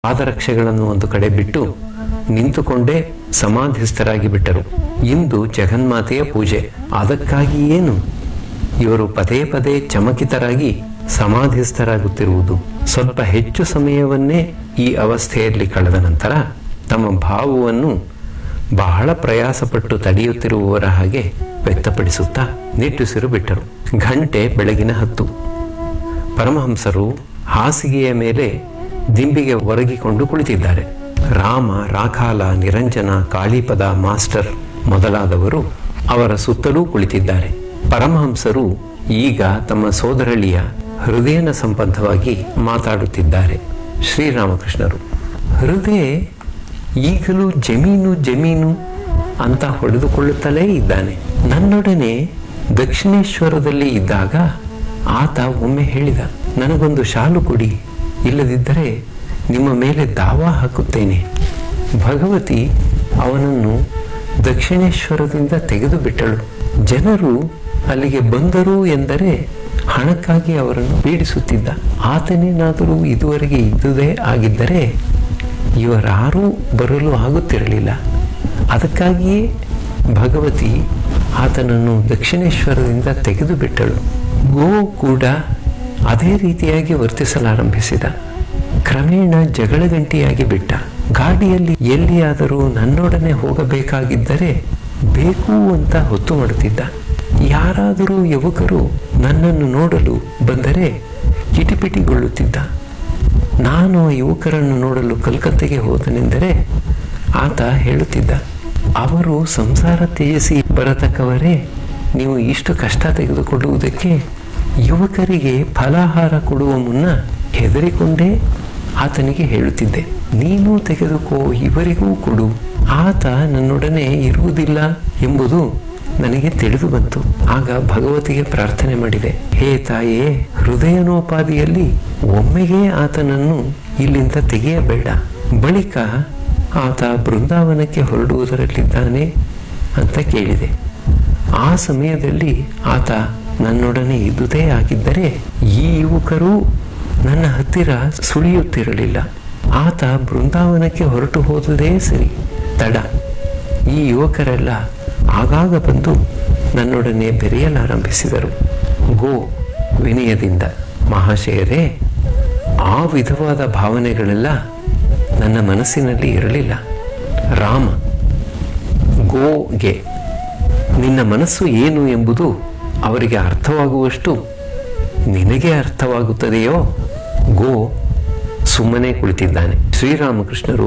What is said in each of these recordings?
ಪಾದರಕ್ಷೆಗಳನ್ನು ಒಂದು ಕಡೆ ಬಿಟ್ಟು ನಿಂತುಕೊಂಡೇ ಸಮಾಧಿಸ್ಥರಾಗಿ ಬಿಟ್ಟರು ಇಂದು ಜಗನ್ಮಾತೆಯ ಪೂಜೆ ಅದಕ್ಕಾಗಿ ಏನು ಇವರು ಪದೇ ಪದೇ ಚಮಕಿತರಾಗಿ ಸಮಾಧಿಸ್ಥರಾಗುತ್ತಿರುವುದು ಸ್ವಲ್ಪ ಹೆಚ್ಚು ಸಮಯವನ್ನೇ ಈ ಅವಸ್ಥೆಯಲ್ಲಿ ಕಳೆದ ನಂತರ ತಮ್ಮ ಭಾವವನ್ನು ಬಹಳ ಪ್ರಯಾಸಪಟ್ಟು ತಡೆಯುತ್ತಿರುವವರ ಹಾಗೆ ವ್ಯಕ್ತಪಡಿಸುತ್ತಾ ನಿಟ್ಟುಸಿರು ಬಿಟ್ಟರು ಗಂಟೆ ಬೆಳಗಿನ ಹತ್ತು ಪರಮಹಂಸರು ಹಾಸಿಗೆಯ ಮೇಲೆ ದಿಂಬಿಗೆ ಒರಗಿಕೊಂಡು ಕುಳಿತಿದ್ದಾರೆ ರಾಮ ರಾಖಾಲ ನಿರಂಜನ ಕಾಳಿಪದ ಮಾಸ್ಟರ್ ಮೊದಲಾದವರು ಅವರ ಸುತ್ತಲೂ ಕುಳಿತಿದ್ದಾರೆ ಪರಮಹಂಸರು ಈಗ ತಮ್ಮ ಸೋದರಳಿಯ ಹೃದಯನ ಸಂಬಂಧವಾಗಿ ಮಾತಾಡುತ್ತಿದ್ದಾರೆ ಶ್ರೀರಾಮಕೃಷ್ಣರು ಹೃದಯ ಈಗಲೂ ಜಮೀನು ಜಮೀನು ಅಂತ ಹೊಡೆದುಕೊಳ್ಳುತ್ತಲೇ ಇದ್ದಾನೆ ನನ್ನೊಡನೆ ದಕ್ಷಿಣೇಶ್ವರದಲ್ಲಿ ಇದ್ದಾಗ ಆತ ಒಮ್ಮೆ ಹೇಳಿದ ನನಗೊಂದು ಶಾಲು ಕೊಡಿ ಇಲ್ಲದಿದ್ದರೆ ನಿಮ್ಮ ಮೇಲೆ ದಾವ ಹಾಕುತ್ತೇನೆ ಭಗವತಿ ಅವನನ್ನು ದಕ್ಷಿಣೇಶ್ವರದಿಂದ ತೆಗೆದು ಬಿಟ್ಟಳು ಜನರು ಅಲ್ಲಿಗೆ ಬಂದರು ಎಂದರೆ ಹಣಕ್ಕಾಗಿ ಅವರನ್ನು ಪೀಡಿಸುತ್ತಿದ್ದ ಆತನೇನಾದರೂ ಇದುವರೆಗೆ ಇದ್ದುದೇ ಆಗಿದ್ದರೆ ಇವರಾರೂ ಬರಲು ಆಗುತ್ತಿರಲಿಲ್ಲ ಅದಕ್ಕಾಗಿಯೇ ಭಗವತಿ ಆತನನ್ನು ದಕ್ಷಿಣೇಶ್ವರದಿಂದ ತೆಗೆದು ಬಿಟ್ಟಳು ಗೋ ಕೂಡ ಅದೇ ರೀತಿಯಾಗಿ ವರ್ತಿಸಲಾರಂಭಿಸಿದ ಕ್ರಮೇಣ ಜಗಳಗಂಟಿಯಾಗಿ ಬಿಟ್ಟ ಗಾಡಿಯಲ್ಲಿ ಎಲ್ಲಿಯಾದರೂ ನನ್ನೊಡನೆ ಹೋಗಬೇಕಾಗಿದ್ದರೆ ಬೇಕು ಅಂತ ಹೊತ್ತು ಮಾಡುತ್ತಿದ್ದ ಯಾರಾದರೂ ಯುವಕರು ನನ್ನನ್ನು ನೋಡಲು ಬಂದರೆ ಕಿಟಿಪಿಟಿಗೊಳ್ಳುತ್ತಿದ್ದ ನಾನು ಆ ಯುವಕರನ್ನು ನೋಡಲು ಕಲ್ಕತ್ತೆಗೆ ಹೋದನೆಂದರೆ ಆತ ಹೇಳುತ್ತಿದ್ದ ಅವರು ಸಂಸಾರ ತ್ಯಜಿಸಿ ಬರತಕ್ಕವರೇ ನೀವು ಇಷ್ಟು ಕಷ್ಟ ತೆಗೆದುಕೊಳ್ಳುವುದಕ್ಕೆ ಯುವಕರಿಗೆ ಫಲಾಹಾರ ಕೊಡುವ ಮುನ್ನ ಹೆದರಿಕೊಂಡೇ ಆತನಿಗೆ ಹೇಳುತ್ತಿದ್ದೆ ನೀನು ತೆಗೆದುಕೋ ಇವರಿಗೂ ಕೊಡು ಆತ ನನ್ನೊಡನೆ ಇರುವುದಿಲ್ಲ ಎಂಬುದು ನನಗೆ ತಿಳಿದು ಬಂತು ಆಗ ಭಗವತಿಗೆ ಪ್ರಾರ್ಥನೆ ಮಾಡಿದೆ ಹೇ ತಾಯೇ ಹೃದಯನೋಪಾದಿಯಲ್ಲಿ ಒಮ್ಮೆಗೆ ಆತನನ್ನು ಇಲ್ಲಿಂದ ತೆಗೆಯಬೇಡ ಬಳಿಕ ಆತ ಬೃಂದಾವನಕ್ಕೆ ಹೊರಡುವುದರಲ್ಲಿದ್ದಾನೆ ಅಂತ ಕೇಳಿದೆ ಆ ಸಮಯದಲ್ಲಿ ಆತ ನನ್ನೊಡನೆ ಇದ್ದುದೇ ಆಗಿದ್ದರೆ ಈ ಯುವಕರು ನನ್ನ ಹತ್ತಿರ ಸುಳಿಯುತ್ತಿರಲಿಲ್ಲ ಆತ ಬೃಂದಾವನಕ್ಕೆ ಹೊರಟು ಹೋದುದೇ ಸರಿ ತಡ ಈ ಯುವಕರೆಲ್ಲ ಆಗಾಗ ಬಂದು ನನ್ನೊಡನೆ ಬೆರೆಯಲಾರಂಭಿಸಿದರು ಗೋ ವಿನಯದಿಂದ ಮಹಾಶಯರೇ ಆ ವಿಧವಾದ ಭಾವನೆಗಳೆಲ್ಲ ನನ್ನ ಮನಸ್ಸಿನಲ್ಲಿ ಇರಲಿಲ್ಲ ರಾಮ ಗೋಗೆ ನಿನ್ನ ಮನಸ್ಸು ಏನು ಎಂಬುದು ಅವರಿಗೆ ಅರ್ಥವಾಗುವಷ್ಟು ನಿನಗೆ ಅರ್ಥವಾಗುತ್ತದೆಯೋ ಗೋ ಸುಮ್ಮನೆ ಕುಳಿತಿದ್ದಾನೆ ಶ್ರೀರಾಮಕೃಷ್ಣರು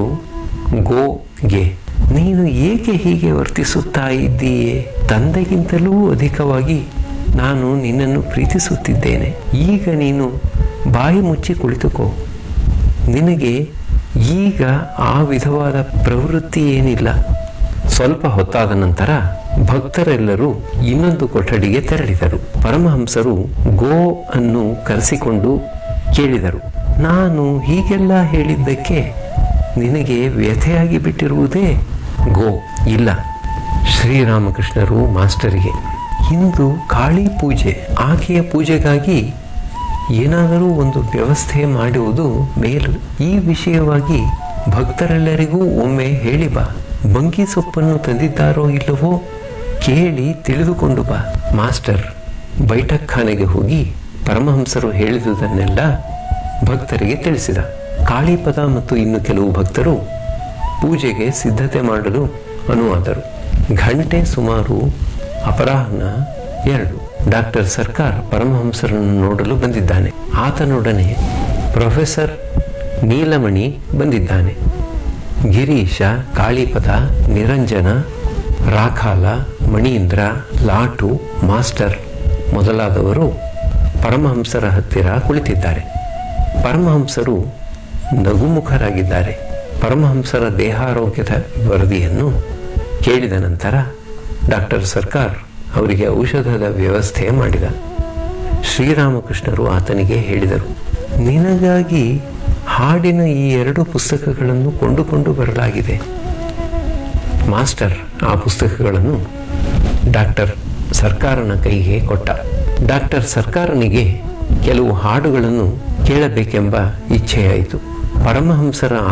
ಗೋಗೆ ನೀನು ಏಕೆ ಹೀಗೆ ವರ್ತಿಸುತ್ತಾ ಇದ್ದೀಯೇ ತಂದೆಗಿಂತಲೂ ಅಧಿಕವಾಗಿ ನಾನು ನಿನ್ನನ್ನು ಪ್ರೀತಿಸುತ್ತಿದ್ದೇನೆ ಈಗ ನೀನು ಬಾಯಿ ಮುಚ್ಚಿ ಕುಳಿತುಕೋ ನಿನಗೆ ಈಗ ಆ ವಿಧವಾದ ಪ್ರವೃತ್ತಿ ಏನಿಲ್ಲ ಸ್ವಲ್ಪ ಹೊತ್ತಾದ ನಂತರ ಭಕ್ತರೆಲ್ಲರೂ ಇನ್ನೊಂದು ಕೊಠಡಿಗೆ ತೆರಳಿದರು ಪರಮಹಂಸರು ಗೋ ಅನ್ನು ಕರೆಸಿಕೊಂಡು ಕೇಳಿದರು ನಾನು ಹೀಗೆಲ್ಲ ಹೇಳಿದ್ದಕ್ಕೆ ನಿನಗೆ ವ್ಯಥೆಯಾಗಿ ಬಿಟ್ಟಿರುವುದೇ ಗೋ ಇಲ್ಲ ಶ್ರೀರಾಮಕೃಷ್ಣರು ಮಾಸ್ಟರಿಗೆ ಇಂದು ಕಾಳಿ ಪೂಜೆ ಆಕೆಯ ಪೂಜೆಗಾಗಿ ಏನಾದರೂ ಒಂದು ವ್ಯವಸ್ಥೆ ಮಾಡುವುದು ಮೇಲು ಈ ವಿಷಯವಾಗಿ ಭಕ್ತರೆಲ್ಲರಿಗೂ ಒಮ್ಮೆ ಹೇಳಿ ಬಾ ಬಂಗಿ ಸೊಪ್ಪನ್ನು ತಂದಿದ್ದಾರೋ ಇಲ್ಲವೋ ಕೇಳಿ ತಿಳಿದುಕೊಂಡು ಬಾ ಮಾಸ್ಟರ್ ಬೈಠಕ್ಖಾನೆಗೆ ಹೋಗಿ ಪರಮಹಂಸರು ಹೇಳಿದುದನ್ನೆಲ್ಲ ಭಕ್ತರಿಗೆ ತಿಳಿಸಿದ ಕಾಳಿಪದ ಮತ್ತು ಇನ್ನು ಕೆಲವು ಭಕ್ತರು ಪೂಜೆಗೆ ಸಿದ್ಧತೆ ಮಾಡಲು ಅನುವಾದರು ಗಂಟೆ ಸುಮಾರು ಅಪರಾಹ್ನ ಎರಡು ಡಾಕ್ಟರ್ ಸರ್ಕಾರ್ ಪರಮಹಂಸರನ್ನು ನೋಡಲು ಬಂದಿದ್ದಾನೆ ಆತನೊಡನೆ ಪ್ರೊಫೆಸರ್ ನೀಲಮಣಿ ಬಂದಿದ್ದಾನೆ ಗಿರೀಶ ಕಾಳಿಪದ ನಿರಂಜನ ರಾಖಾಲ ಮಣೀಂದ್ರ ಲಾಟು ಮಾಸ್ಟರ್ ಮೊದಲಾದವರು ಪರಮಹಂಸರ ಹತ್ತಿರ ಕುಳಿತಿದ್ದಾರೆ ಪರಮಹಂಸರು ನಗುಮುಖರಾಗಿದ್ದಾರೆ ಪರಮಹಂಸರ ದೇಹಾರೋಗ್ಯದ ವರದಿಯನ್ನು ಕೇಳಿದ ನಂತರ ಡಾಕ್ಟರ್ ಸರ್ಕಾರ್ ಅವರಿಗೆ ಔಷಧದ ವ್ಯವಸ್ಥೆ ಮಾಡಿದ ಶ್ರೀರಾಮಕೃಷ್ಣರು ಆತನಿಗೆ ಹೇಳಿದರು ನಿನಗಾಗಿ ಹಾಡಿನ ಈ ಎರಡು ಪುಸ್ತಕಗಳನ್ನು ಕೊಂಡುಕೊಂಡು ಬರಲಾಗಿದೆ ಮಾಸ್ಟರ್ ಆ ಪುಸ್ತಕಗಳನ್ನು ಡಾಕ್ಟರ್ ಸರ್ಕಾರನ ಕೈಗೆ ಕೊಟ್ಟ ಡಾಕ್ಟರ್ ಸರ್ಕಾರನಿಗೆ ಕೆಲವು ಹಾಡುಗಳನ್ನು ಕೇಳಬೇಕೆಂಬ ಇಚ್ಛೆಯಾಯಿತು ಪರಮಹಂಸರ